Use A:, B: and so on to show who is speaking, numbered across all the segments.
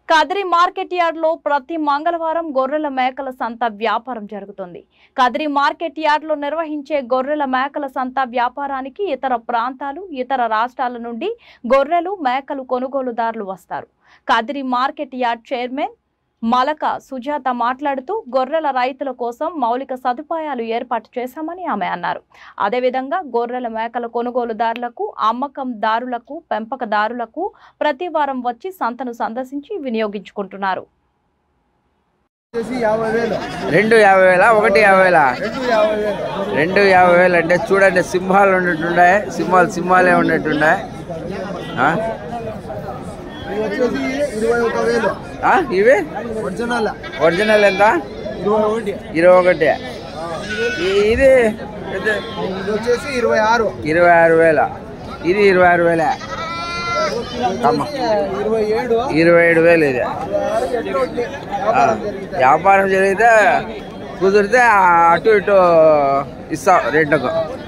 A: Kadiri market yard లో ప్రతి మంగళవారం గొర్రెల మేకల సంత వ్యాపారం జరుగుతుంది కదిరి మార్కెట్ యార్డ్ లో నిర్వహించే గొర్రెల మేకల సంత వ్యాపారానికి ఇతర ప్రాంతాలు ఇతర రాష్ట్రాల నుండి గొర్రెలు మేకలు కొనుగోలుదారులు వస్తారు Kadiri market yard chairman Malaka Sujatha మాట్లాడుతూ గొర్రెల రైతుల కోసం మౌలిక సదుపాయాలు ఏర్పాటు చేశామని ఆమె అన్నారు అదేవిధంగా గొర్రెల మేకల కొనుగోలుదారులకు అమ్మకందారులకు పెంపకదారులకు ప్రతి వారం వచ్చి సంతను సందర్శించి వినియోగించుకుంటున్నారు
B: వచ్చేసి యాభై వేలు
C: రెండు యాభై వేల ఒకటి యాభై వేల
B: రెండు యాభై వేలు
C: రెండు యాభై వేలు అంటే చూడండి సింహాలు ఉన్నట్టున్నాయి సింహాలు సింహాలే ఉన్నట్టున్నాయి ఆ?
B: ఇవి వచ్చేసి ఇరవై ఒక వేలు
C: ఆ? ఇవి
B: ఒరిజినల్
C: ఒరిజినల్ ఎంత
B: ఇరవై ఒకటి
C: ఇరవై ఒకటి ఈ- ఇది ఇది
B: ఇది వచ్చేసి ఇరవై ఆరు
C: ఇరవై ఆరు వేల ఇది ఇరవై ఆరు వేల అమ్మ
B: ఇరవై ఏడు
C: ఇరవై ఏడు వేలు ఇది
B: ఎట్లా ఉంది?
C: ఆ, వ్యాపారం జరిగితే కుదిరితే ఆ అటు ఇటు ఇస్తాం రెంట్కు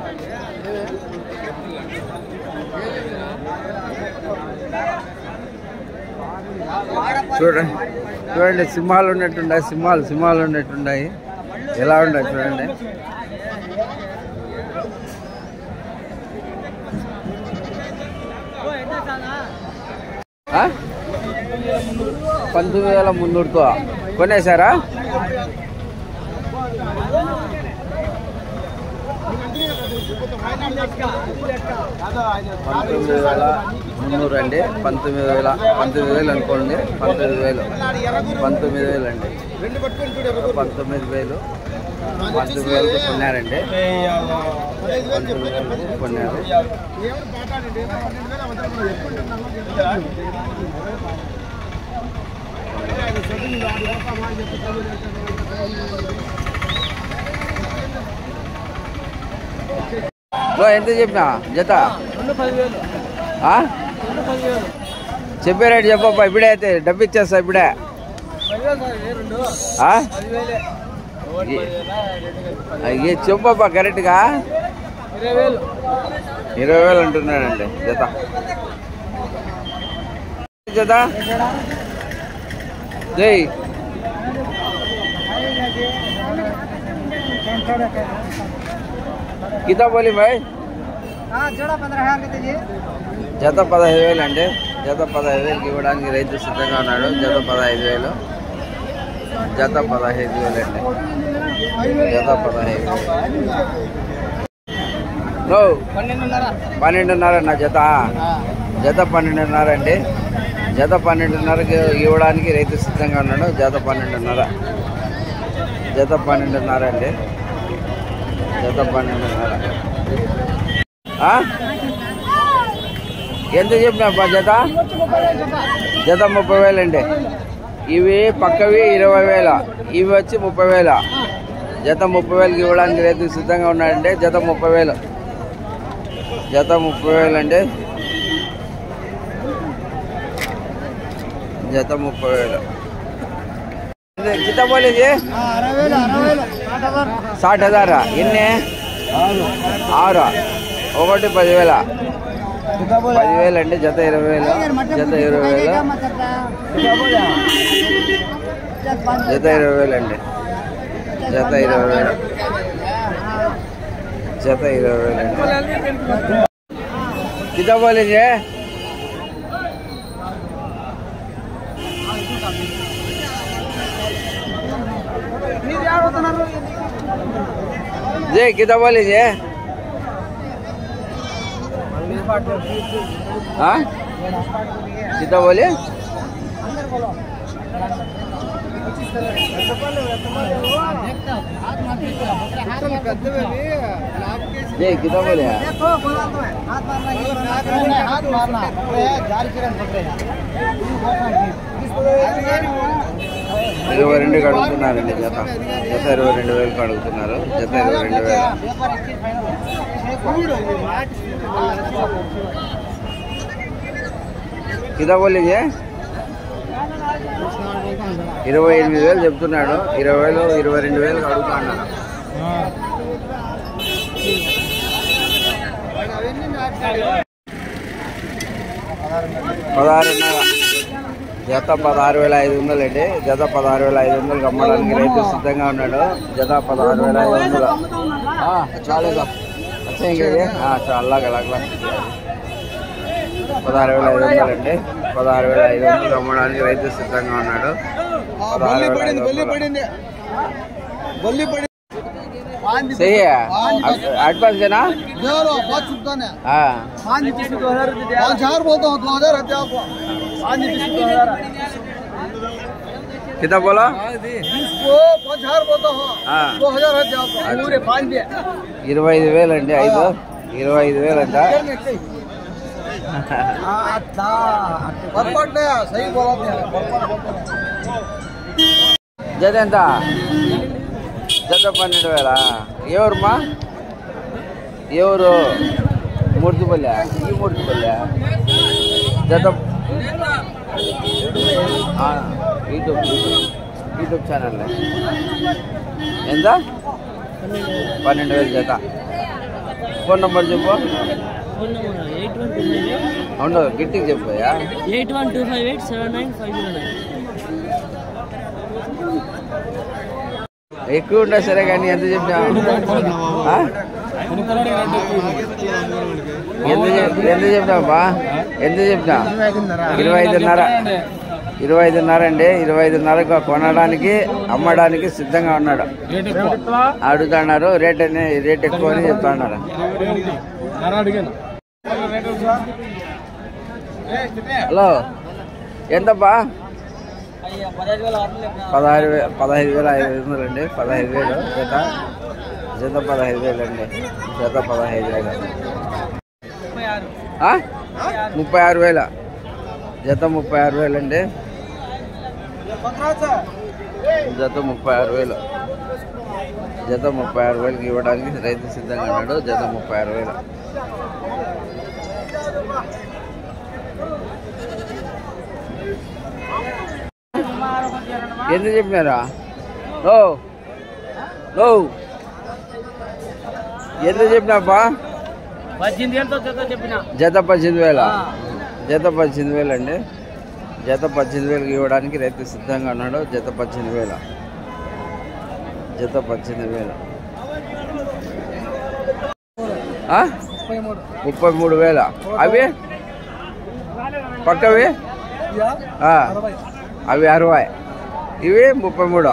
C: చూడండి చూడండి సింహాలు ఉన్నట్టున్నాయి సింహాలు సింహాలు ఉన్నట్టున్నాయి ఎలా ఉన్నాయి చూడండి ఆ? పంతొమ్మిది వేల మున్నూరుతో కొనేసారా పంతొమ్మిది వేల మున్నూరు అండి పంతొమ్మిది వేల పంతొమ్మిది వేలు అనుకోండి పంతొమ్మిది వేలు పంతొమ్మిది వేలు అండి పంతొమ్మిది వేలు పంతొమ్మిది వేలకి కొన్నారండి పంతొమ్మిది వేలకి కొన్నారు ఓ, ఎంత చెప్పినా జత ఆ? చెప్పే రేటు చెప్పప్పా ఇప్పుడే అయితే డబ్బు ఇచ్చేస్తా ఇప్పుడే ఆ? ఏ- ఏ చెప్పప్పా కరెక్ట్గా ఇరవై వేలు అంటున్నాడండి జత జత జై కితా బోలి భాయ్ జత పదహైదు వేలు అండి జత పదహైదు వేలకి ఇవ్వడానికి రైతు సిద్ధంగా ఉన్నాడు జత పదహైదు వేలు జత పదహైదు వేలు అండి జత పదహైదు వేలు ఓ, పన్నెండున్నర నా జత జత పన్నెండున్నర అండి జత పన్నెండున్నరకి ఇవ్వడానికి రైతు సిద్ధంగా ఉన్నాడు జత పన్నెండున్నర జత పన్నెండున్నర అండి జత పన్నెండున్నర ఆ? ఎంత చెప్పినా జత జత ముప్పై వేలండి ఇవి పక్కవి ఇరవై వేల ఇవి వచ్చి ముప్పై వేల జత ముప్పై వేలకి ఇవ్వడానికి రైతు సిద్ధంగా ఉన్నాడండి జత ముప్పై వేలు జత ముప్పై వేలు అండి జత ముప్పై వేలు కిత పోలేదు
B: అరవై వేలు అరవై వేలు
C: సాట్ హజారా ఎన్ని ఆరు ఒకటి పదివేల పదివేలు అండి జత ఇరవై వేలు జత ఇరవై వేలు జత ఇరవై వేలు అండి జత ఇరవై వేలు జత ఇరవై వేలు అండి కిత పోలేదు జే కిత పోలేదు కిత పోలే జే కిత పోలే ఇరవై రెండుకి అడుగుతున్నారండి జత జత ఇరవై రెండు వేలకు అడుగుతున్నారు జత ఇరవై రెండు వేలు కిదా పోలేదు ఇరవై ఎనిమిది వేలు చెప్తున్నాడు ఇరవై వేలు ఇరవై రెండు వేలు అడుగుతా అన్నాను పదహారున్నర జత పదహారు వేల ఐదు వందలు అండి జత పదహారు వేల ఐదు వందలు అమ్మడానికి రైతు సిద్ధంగా ఉన్నాడు జత పదహారు వేల ఐదు వందలు ఆ, చాలేదా వచ్చాయి అలాగ అలాగ పదహారు వేల ఐదు వందలు అండి పదహారు వేల ఐదు వందలు అమ్మడానికి రైతు సిద్ధంగా ఉన్నాడు పదహారు వేల ఐదు
B: బల్లి
C: వందలు
B: పడింది బల్లి పడింది
C: सही है आठ- आठ पाँच देना
B: चलो बहुत चुपता है
C: हाँ
B: पाँच हजार बोलता हूँ दो हजार है आपको पाँच दो हजार
C: कितना बोला
B: इसको पाँच हजार बोलता हूँ
C: हाँ
B: दो हजार है आपको
C: अच्छा।
B: पूरे पाँच दिए
C: ఇరవై ఐదు వేలు అండి ఐదు ఇరవై ఐదు వేలు అంట
B: परपट नहीं सही बोला आपने
C: జత ఎంత జత పన్నెండు వేల ఎవరుమా ఎవరు మూర్తిపల్లె ఈ మూర్తిపల్లె జత ఆ, యూట్యూబ్ యూట్యూబ్ ఛానల్ ఎంత పన్నెండు వేలు జత ఫోన్ నెంబర్ చెప్పు
D: phone number eight one two five eight
C: అవును గట్టికి చెప్పయ్యా
D: eight one two five eight seven nine five zero nine
C: ఎక్కువ ఉన్నా సరే కానీ ఎంత చెప్పినా ఆ? ఎంత చెప్- ఎంత చెప్పినావా ఎంత చెప్పినా ఇరవై ఐదున్నర ఇరవై ఐదున్నర అండి ఇరవై ఐదున్నరకు కొనడానికి అమ్మడానికి సిద్ధంగా ఉన్నాడు అడుగుతున్నారు రేట్ అని రేట్ ఎక్కువ అని చెప్తున్నారు హలో ఎంతప్పా పదహారు వేల పదహైదు వేల ఐదు వందలు అండి పదహైదు వేలు జత జత పదహైదు వేలు అండి జత పదహైదు వేలు ఆ? ముప్పై ఆరు వేల జత ముప్పై ఆరు వేలు అండి జత ముప్పై ఆరు వేలు జత ముప్పై ఆరు వేలకి ఇవ్వడానికి రైతు సిద్ధంగా ఉన్నాడు జత ముప్పై ఆరు వేలు ఎందుకు చెప్పినారా నో నో ఎందుకు చెప్పినాపా
D: పద్దెనిమిది వేలతో జత చెప్పిన
C: జత పద్దెనిమిది వేల జత పద్దెనిమిది వేలు అండి జత పద్దెనిమిది వేలకి ఇవ్వడానికి రైతు సిద్ధంగా ఉన్నాడు జత పద్దెనిమిది వేల జత పద్దెనిమిది వేలు ఆ? ముప్పై మూడు వేల అవి పక్కవి ఆ. అవి అరవై ఇవి ముప్పై మూడు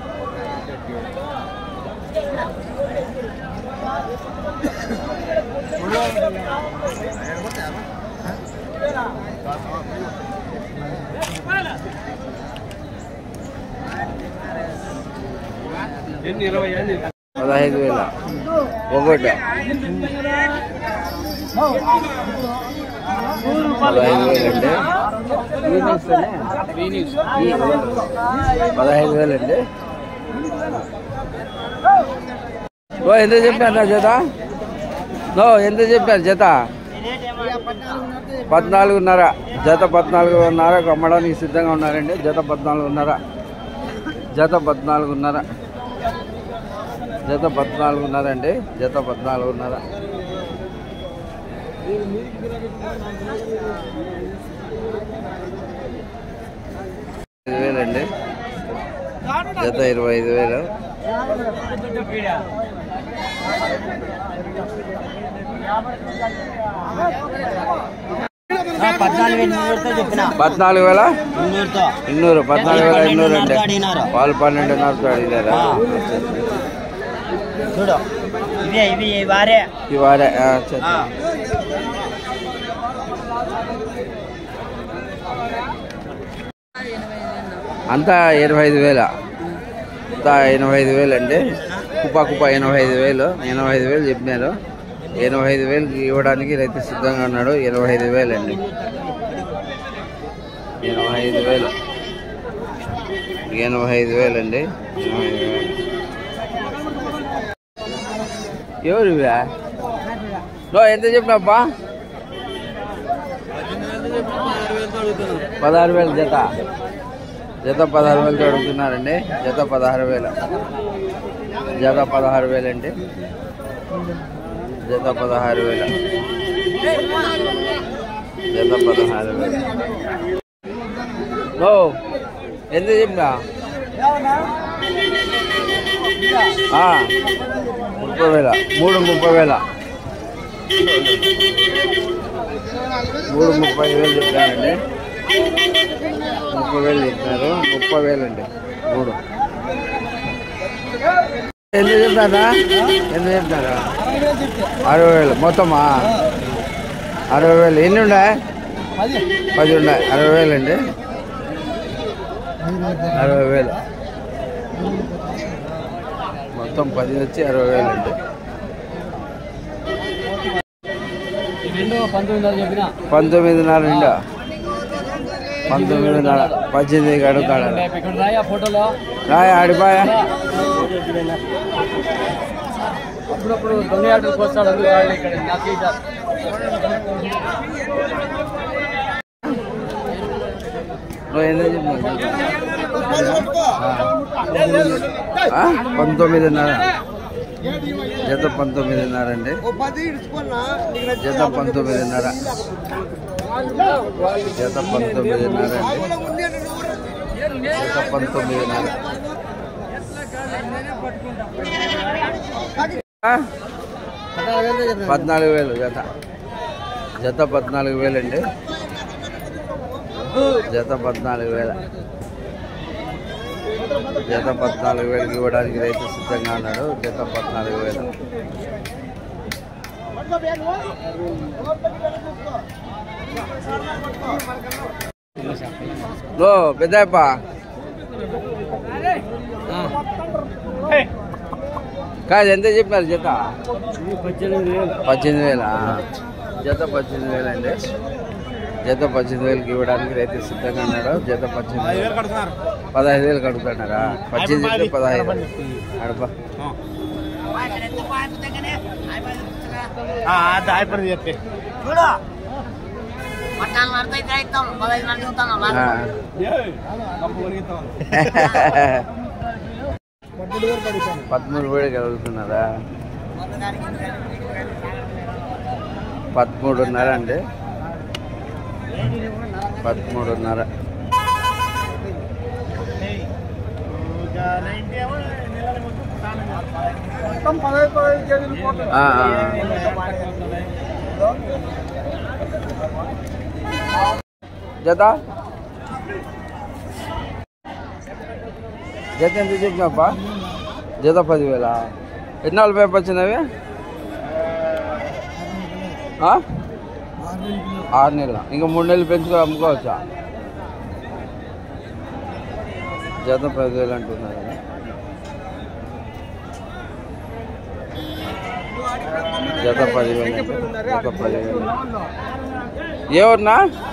C: పదహైదు వేల ఒకటి పదహైదు వేలు అండి పదహైదు వేలు అండి ఓ ఎంత చెప్పారు జత నో ఎంత చెప్పారు జత పద్నాలుగున్నర జత పద్నాలుగున్నరకు అమ్మడానికి సిద్ధంగా ఉన్నారండి జత పద్నాలుగున్నర జత పద్నాలుగున్నర జత పద్నాలుగున్నర అండి జత పద్నాలుగున్నర ఐదు వేలండి జత ఇరవై ఐదు వేలు
D: పద్నాలుగు ఎనిమిదితో చెప్పిన
C: పద్నాలుగు వేల
D: మున్నూరుతో
C: ఇన్నూరు పద్నాలుగు వేల ఇన్నూరు అండి
D: అడిగినారు.
C: వాళ్ళు పన్నెండున్నరతో అడిగారా
D: ఆ. చూడు ఇవే ఇవి ఈ వారే
C: ఈ వారే ఆ, సరే.
D: ఆ.
C: అంతా ఎనభై ఐదు వేల అంతా ఎనభై ఐదు వేలు అండి కుప్ప కుప్ప ఎనభై ఐదు వేలు ఎనభై ఐదు వేలు చెప్పినారు ఎనభై ఐదు వేలు ఇవ్వడానికి రైతు సిద్ధంగా ఉన్నాడు ఎనభై ఐదు వేలు అండి ఎనభై ఐదు వేలు ఎనభై ఐదు వేలు అండి ఎనభై ఐదు వేలు ఎవరు ఇవా నో ఎంత చెప్పినాబ్బా పదహారు వేలు జత జత పదహారు వేలతో అడుగుతున్నారండి జత పదహారు వేలు జత పదహారు వేలండి జత పదహారు వేలు జత పదహారు వేలు ఓ ఎంత చెప్పినా ఆ, ముప్పై వేల మూడు ముప్పై వేల మూడు ముప్పై వేలు చెప్పారండి ముప్పై వేలు చెప్పినారు ముప్పై వేలు అండి మూడు ఎంత చెప్తారా ఎంత చెప్తారా అరవై వేలు మొత్తమా అరవై వేలు ఎన్ని ఉన్నాయి పది ఉన్నాయి అరవై వేలు అండి అరవై వేలు మొత్తం పది వచ్చి అరవై వేలు అండి
D: రెండు పంతొమ్మిది చెప్పిన
C: పంతొమ్మిదిన్నర నిండా పంతొమ్మిదిన్నర పద్దెనిమిది అడుగుతాడు
D: ఇక్కడ రాయా ఫోటోలో
C: రాయ ఆడిపాయా
D: అప్పుడప్పుడు దొంగ ఆటలకు వస్తాడు అందుకు రాయలే ఇక్కడ నాకు ఈ జాతి.
C: నువ్వు ఎంత చెప్పినావు? ఆ? పంతొమ్మిదిన్నర జత పంతొమ్మిదిన్నర అండి జత పంతొమ్మిదిన్నర జత పంతొమ్మిదిన్నర అండి జత పంతొమ్మిదిన్నర ఆ? పద్నాలుగు వేలు జత జత పద్నాలుగు వేలు అండి జత పద్నాలుగు వేల జత పద్నాలుగు వేలకి ఇవ్వడానికి రైతు సిద్ధంగా ఉన్నాడు జత పద్నాలుగు వేలు ఓ పెద్దప్ప కాదు ఎంత చెప్పినారు జత
D: పద్దెనిమిది వేలు
C: పద్దెనిమిది వేల జత పద్దెనిమిది వేలు అండి జత పద్దెనిమిది వేలకి ఇవ్వడానికి రైతు సిద్ధంగా ఉన్నాడు జత పద్దెనిమిది వేలు పదహైదు వేలు కడుగుతున్నారా పద్దెనిమిది చెప్తే పదహైదు అడప
D: దాయపడి చెప్పి
E: చూడు పట్టాలు నడతైతే ఇస్తాం పదహైదు నెలలు చూస్తాను
C: ఆ. పదమూడు వేలు కలుగుతున్నారా పదమూడున్నర అండి పదమూడున్నర
B: మొత్తం పదహైదు పదహైదు కేజీలు పోతుంది
C: ఆ, ఆ. జత జత ఎంత చెప్పినాపా జత పదివేల ఎన్నాళ్ళు పేపర్ వచ్చినవి ఆ? ఆరు నెలల ఇంకా మూడు నెలలు పెంచుకో అమ్ముకోవచ్చా జత పదివేలు అంటున్నారు కదా. జత పదివేలు అంటే జత పదివేలు ఏ ఊరినా